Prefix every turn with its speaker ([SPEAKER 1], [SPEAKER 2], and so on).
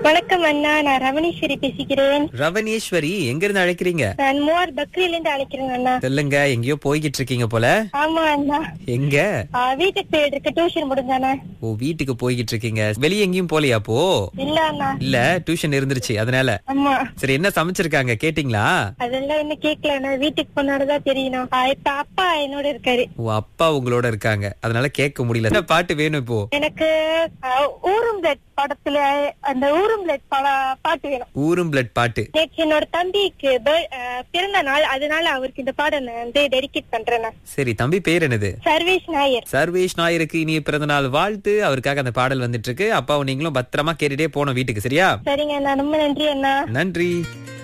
[SPEAKER 1] வணக்கம் அண்ணா நான் ரமணீஸ்வரி பேசிக்கிறேன்
[SPEAKER 2] ரவனேஸ்வரி எங்க இருந்து அழைக்கிறீங்க
[SPEAKER 1] நான் மூவார் பக்ரில இருந்து அழைக்கிறேன் அண்ணா
[SPEAKER 2] சொல்லுங்க எங்கேயோ போய்கிட்டு இருக்கீங்க போல
[SPEAKER 1] ஆமா அண்ணா
[SPEAKER 2] எங்க
[SPEAKER 1] ஆ, வீட்டுக்கு போயிட்டு இருக்க டியூஷன் முடிஞ்சானே
[SPEAKER 2] ஓ வீட்டுக்கு போய்கிட்டு இருக்கீங்க வெளிய எங்கேயும் போலையா அப்போ
[SPEAKER 1] இல்ல அண்ணா
[SPEAKER 2] இல்ல டியூஷன் இருந்துருச்சு அதனால
[SPEAKER 1] ஆமா
[SPEAKER 2] சரி என்ன சமைச்சிருக்காங்க கேட்டிங்களா
[SPEAKER 1] அதெல்லாம் இன்னும் கேட்கல அண்ணா வீட்டுக்கு போனாலதான் தெரியணும் ஆ, இப்ப அப்பா என்னோட இருக்காரு
[SPEAKER 2] ஓ அப்பா உங்களோட இருக்காங்க அதனால கேட்க முடியல என்ன பாட்டு வேணும் இப்போ
[SPEAKER 1] எனக்கு ஆ, ஊரும் பிளட் படத்துல அந்த ஊரும் பிளட் பாட்டு வேணும்
[SPEAKER 2] ஊரும் பிளட் பாட்டு
[SPEAKER 1] நேற்று என்னோட தம்பிக்கு bir- ஆ, பிறந்த நாள் அதனால அவருக்கு இந்த பாடம் நான் வந்து டெடிகேட் பண்றேன் நான்.
[SPEAKER 2] சரி தம்பி பேர் என்னது
[SPEAKER 1] சர்வேஷ் நாயர்
[SPEAKER 2] சர்வேஷ் நாயருக்கு இனிய பிறந்த நாள் வாழ்த்து அவருக்காக அந்த பாடல் வந்துட்டு இருக்கு அப்பாவும் நீங்களும் பத்திரமா கேட்டுட்டே போனோம் வீட்டுக்கு சரியா
[SPEAKER 1] சரிங்க அண்ணா ரொம்ப நன்றி அண்ணா
[SPEAKER 2] நன்றி